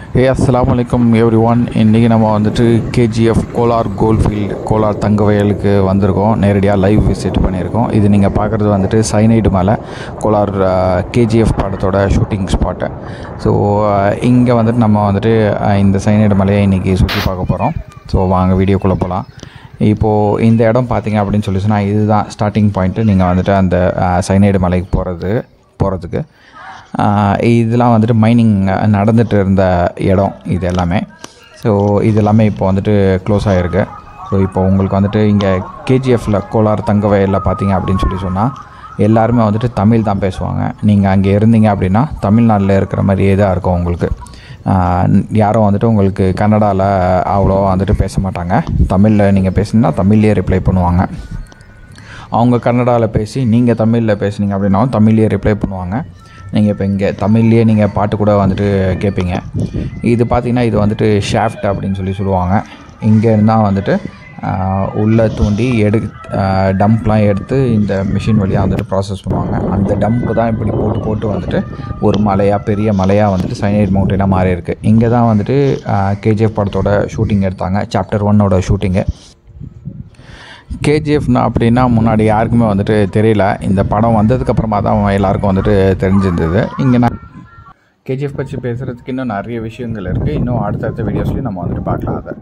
ஏ அஸ்ஸலாமு அலைக்கும் every one இன்றைக்கி நம்ம வந்துட்டு கேஜிஎஃப் கோலார் கோல்ஃபீல்டு கோலார் தங்க வயலுக்கு வந்திருக்கோம் நேரடியாக லைவ் விசிட் பண்ணியிருக்கோம் இது நீங்கள் பார்க்குறது வந்துட்டு சைனைடு மலை கோலார் கேஜிஎஃப் படத்தோட ஷூட்டிங் ஸ்பாட்டு ஸோ இங்கே வந்துட்டு நம்ம வந்துட்டு அஹ், இந்த சைனைடு மலையை இன்றைக்கி சுற்றி பார்க்க போகிறோம் ஸோ வாங்க வீடியோக்குள்ளே போகலாம் இப்போது இந்த இடம் பார்த்தீங்க அப்படின்னு சொல்லி சொன்னால் இதுதான் ஸ்டார்டிங் பாயிண்ட்டு நீங்கள் வந்துட்டு அந்த சைனைடு மலைக்கு போகிறது போகிறதுக்கு ஆஹ் இதெல்லாம் வந்துட்டு மைனிங் நடந்துட்டு இருந்த இடம் இது எல்லாமே ஸோ இது எல்லாமே இப்போ வந்துட்டு க்ளோஸ் ஆகிருக்கு ஸோ இப்போ உங்களுக்கு வந்துட்டு இங்கே கேஜிஎஃப்பில் கோலார் தங்க வயலில் பார்த்தீங்க அப்படின்னு சொல்லி சொன்னால் எல்லாருமே வந்துட்டு தமிழ் தான் பேசுவாங்க நீங்கள் அங்கே இருந்தீங்க அப்படின்னா தமிழ்நாட்டில் இருக்கிற மாதிரியே தான் இருக்கும் உங்களுக்கு ஆஹ் யாரும் வந்துட்டு உங்களுக்கு கன்னடாவில் அவ்வளோ வந்துட்டு பேச மாட்டாங்க தமிழில் நீங்கள் பேசுனீங்கன்னா தமிழ்லேயே ரிப்ளை பண்ணுவாங்க அவங்க கன்னடாவில் பேசி நீங்கள் தமிழில் பேசுனீங்க அப்படின்னாலும் தமிழ்லேயே ரிப்ளை பண்ணுவாங்க நீங்கள் இப்போ இங்கே தமிழ்லேயே நீங்கள் பாட்டு கூட வந்துட்டு கேட்பீங்க இது பார்த்தீங்கன்னா இது வந்துட்டு ஷாஃப்ட் அப்படின்னு சொல்லி சொல்லுவாங்க இங்கே இருந்தால் வந்துட்டு ஆஹ், உள்ளே தூண்டி எடு டம்ப்லாம் எடுத்து இந்த மிஷின் வழியாக வந்துட்டு ப்ராசஸ் பண்ணுவாங்க அந்த டம்ப்பு தான் இப்படி போட்டு போட்டு வந்துட்டு ஒரு மலையாக பெரிய மலையாக வந்துட்டு சைனைட் மவுண்டனாக மாறி இருக்கு இங்கே தான் வந்துட்டு கேஜிஎஃப் படத்தோட ஷூட்டிங் எடுத்தாங்க சாப்டர் ஒன்னோட ஷூட்டிங்கு கேஜிஎஃப்னா அப்படின்னா முன்னாடி யாருக்குமே வந்துட்டு தெரியல இந்த படம் வந்ததுக்கப்புறமா தான் எல்லாருக்கும் வந்துட்டு தெரிஞ்சிருந்தது இங்கே நான் கேஜிஎஃப் பற்றி பேசுகிறதுக்கு இன்னும் நிறைய விஷயங்கள் இருக்குது இன்னும் அடுத்தடுத்த வீடியோஸ்லையும் நம்ம வந்துட்டு பார்க்கலாம் அதை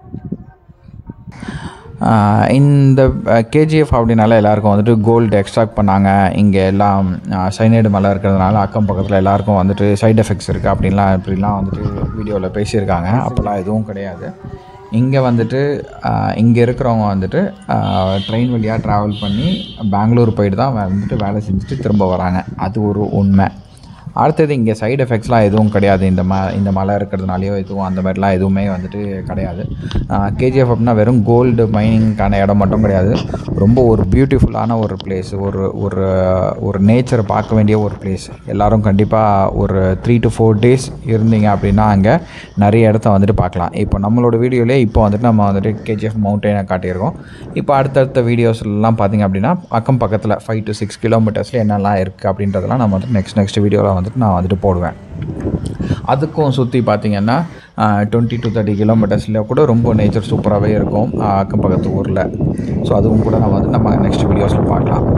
ஆஹ் இந்த கேஜிஎஃப் அப்படின்னால எல்லாருக்கும் வந்துட்டு கோல்டு எக்ஸ்ட்ராக்ட் பண்ணாங்க இங்கே எல்லாம் சைனைடு மலை இருக்கிறதுனால அக்கம் பக்கத்தில் எல்லாருக்கும் வந்துட்டு சைடு எஃபெக்ட்ஸ் இருக்குது அப்படின்லாம் இப்படிலாம் வந்துட்டு வீடியோவில் பேசியிருக்காங்க அப்போல்லாம் எதுவும் கிடையாது இங்கே வந்துட்டு இங்கே இருக்கிறவங்க வந்துட்டு ட்ரெயின் வழியாக ட்ராவல் பண்ணி பெங்களூர் போயிட்டு தான் வந்துட்டு வேலை செஞ்சுட்டு திரும்ப வராங்க அது ஒரு உண்மை அடுத்தது இங்கே சைடு எஃபெக்ட்ஸ்லாம் எதுவும் கிடையாது இந்த ம இந்த மலை இருக்கிறதுனாலையோ எதுவும் அந்த மாதிரிலாம் எதுவுமே வந்துட்டு கிடையாது கேஜிஎஃப் அப்படின்னா வெறும் கோல்டு மைனிங்க்கான இடம் மட்டும் கிடையாது ரொம்ப ஒரு பியூட்டிஃபுல்லான ஒரு பிளேஸ் ஒரு ஒரு ஒரு நேச்சரை பார்க்க வேண்டிய ஒரு பிளேஸ் எல்லாரும் கண்டிப்பாக ஒரு த்ரீ டு ஃபோர் டேஸ் இருந்தீங்க அப்படின்னா அங்கே நிறைய இடத்த வந்துட்டு பார்க்கலாம் இப்போ நம்மளோட வீடியோலேயே இப்போ வந்துட்டு நம்ம வந்துட்டு கேஜிஎஃப் மவுண்டனை காட்டியிருக்கோம் இப்போ அடுத்தடுத்த வீடியோஸ்லாம் பார்த்தீங்க அப்படின்னா அக்கம் பக்கத்தில் ஃபைவ் டு சிக்ஸ் கிலோமீட்டர்ஸில் என்னெல்லாம் இருக்குது அப்படின்றதெல்லாம் நம்ம வந்துட்டு நெக்ஸ்ட் நெக்ஸ்ட் வீடியோவில் வந்துட்டு நான் வந்துட்டு போடுவேன் அதுக்கும் சுற்றி பார்த்தீங்கன்னா டுவெண்ட்டி டு தேர்ட்டி கிலோமீட்டர்ஸில் கூட ரொம்ப நேச்சர் சூப்பராகவே இருக்கும் ஆஹ் அக்கம் பக்கத்து ஊரில் ஸோ அதுவும் கூட நம்ம வந்து நம்ம நெக்ஸ்ட் வீடியோஸில் பார்க்கலாம்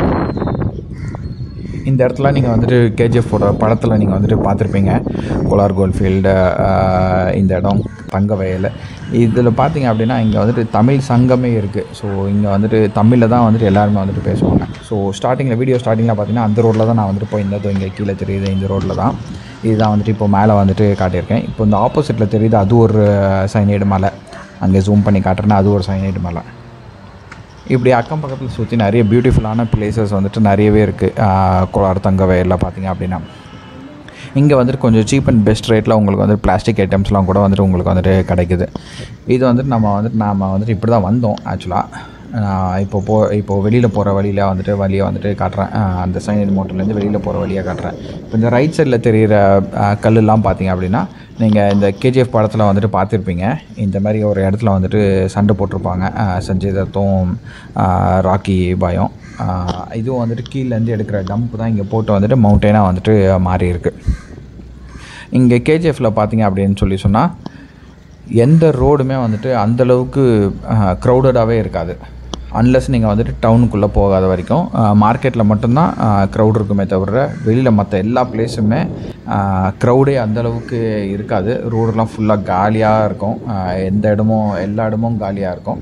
இந்த இடத்துல நீங்கள் வந்துட்டு கேஜிஎஃபோட படத்தில் நீங்கள் வந்துட்டு பார்த்துருப்பீங்க கோலார் கோல்ஃபீல்டு இந்த இடம் தங்க வயல் இதில் பார்த்தீங்க அப்படின்னா இங்கே வந்துட்டு தமிழ் சங்கமே இருக்குது ஸோ இங்கே வந்துட்டு தமிழில் தான் வந்துட்டு எல்லாருமே வந்துட்டு பேசுவாங்க ஸோ ஸ்டார்டிங்கில் வீடியோ ஸ்டார்டிங்கில் பார்த்தீங்கன்னா அந்த ரோட்டில் தான் நான் வந்துட்டு போயிருந்தது இங்கே கீழே தெரியுது இந்த ரோட்டில் தான் இதுதான் வந்துட்டு இப்போ மேலே வந்துட்டு காட்டியிருக்கேன் இப்போ இந்த ஆப்போசிட்டில் தெரியுது அது ஒரு சைனைடு மலை அங்கே ஜூம் பண்ணி காட்டுறேன்னா அது ஒரு சைனைடு மலை இப்படி அக்கம் பக்கத்தில் சுற்றி நிறைய பியூட்டிஃபுல்லான பிளேசஸ் வந்துட்டு நிறையவே இருக்குது கோலார் தங்க வயலில் பார்த்தீங்க அப்படின்னா இங்கே வந்துட்டு கொஞ்சம் சீப் அண்ட் பெஸ்ட் ரேட்டில் உங்களுக்கு வந்து பிளாஸ்டிக் ஐட்டம்ஸ்லாம் கூட வந்துட்டு உங்களுக்கு வந்துட்டு கிடைக்குது இது வந்துட்டு நம்ம வந்துட்டு நாம் வந்துட்டு இப்படி தான் வந்தோம் ஆக்சுவலாக இப்போ போ இப்போ வெளியில் போகிற வழியில் வந்துட்டு வழியை வந்துட்டு காட்டுறேன் ஆஹ் அந்த சைனட் மோட்டர்லேருந்து வெளியில் போகிற வழியாக காட்டுறேன் இப்போ இந்த ரைட் சைடில் தெரிகிற கல்லெல்லாம் பார்த்தீங்க அப்படின்னா நீங்கள் இந்த கேஜிஎஃப் படத்தில் வந்துட்டு பார்த்துருப்பீங்க இந்த மாதிரி ஒரு இடத்துல வந்துட்டு சண்டை போட்டிருப்பாங்க ஆஹ் சஞ்சய் தத்தும் ஆஹ் ராக்கி பாயும் ஆஹ் இதுவும் வந்துட்டு கீழேருந்து எடுக்கிற டம்ப் தான் இங்கே போட்டு வந்துட்டு மவுண்டெயினாக வந்துட்டு மாறி இருக்கு இங்கே கேஜிஎஃப்பில் பார்த்தீங்க அப்படின்னு சொல்லி சொன்னால் எந்த ரோடுமே வந்துட்டு அந்தளவுக்கு க்ரௌடடாகவே இருக்காது அன்லஸ் நீங்கள் வந்துட்டு டவுனுக்குள்ளே போகாத வரைக்கும் மார்க்கெட்டில் மட்டும்தான் க்ரௌட் இருக்குமே தவிர வெளியில் மற்ற எல்லா பிளேஸுமே க்ரௌடே அந்தளவுக்கு இருக்காது ரோடெல்லாம் ஃபுல்லாக காலியாக இருக்கும் ஆஹ் எந்த இடமும் எல்லா இடமும் காலியாக இருக்கும்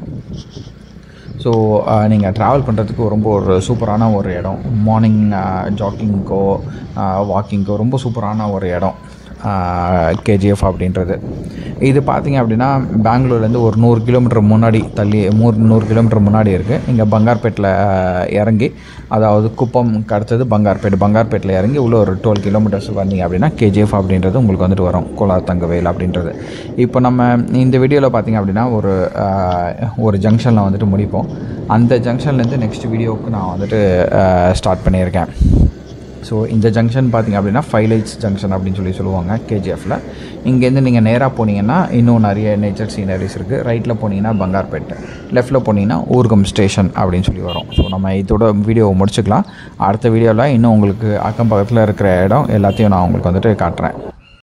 ஸோ நீங்கள் ட்ராவல் பண்ணுறதுக்கு ரொம்ப ஒரு சூப்பரான ஒரு இடம் மார்னிங் ஜாக்கிங்க்கோ வாக்கிங்க்கோ ரொம்ப சூப்பரான ஒரு இடம் கேஜிஎஃப் அப்படின்றது இது பார்த்தீங்க அப்படின்னா பெங்களூர்லேருந்து ஒரு நூறு கிலோமீட்டர் முன்னாடி தள்ளி மூணு நூறு கிலோமீட்டர் முன்னாடி இருக்குது இங்கே பங்கார்பேட்டில் இறங்கி அதாவது குப்பம் அடுத்தது பங்கார்பேட் பங்கார்பேட்டில் இறங்கி உள்ள ஒரு டுவெல் கிலோமீட்டர்ஸ் வந்தீங்க அப்படின்னா கேஜிஎஃப் அப்படின்றது உங்களுக்கு வந்துட்டு வரும் கோலார் தங்கவேல் அப்படின்றது இப்போ நம்ம இந்த வீடியோவில் பார்த்தீங்க அப்படின்னா ஒரு ஆஹ், ஒரு ஜங்ஷனில் வந்துட்டு முடிப்போம் அந்த ஜங்ஷன்லேருந்து நெக்ஸ்ட் வீடியோவுக்கு நான் வந்துட்டு ஸ்டார்ட் பண்ணியிருக்கேன் ஸோ இந்த ஜங்ஷன் பார்த்தீங்க அப்படின்னா ஃபைவ் லைட்ஸ் ஜங்ஷன் அப்படின்னு சொல்லி சொல்லுவாங்க கேஜிஎஃப்பில் இங்கேருந்து நீங்கள் நேராக போனீங்கன்னா இன்னும் நிறைய நேச்சர் சீனரிஸ் இருக்குது ரைட்டில் போனீங்கன்னா பங்கார்பேட் லெஃப்ட்டில் போனீங்கன்னா ஊர்கம் ஸ்டேஷன் அப்படின்னு சொல்லி வரும் ஸோ நம்ம இதோட வீடியோவை முடிச்சுக்கலாம் அடுத்த வீடியோவில் இன்னும் உங்களுக்கு அக்கம் பக்கத்தில் இருக்கிற இடம் எல்லாத்தையும் நான் உங்களுக்கு வந்துட்டு காட்டுறேன்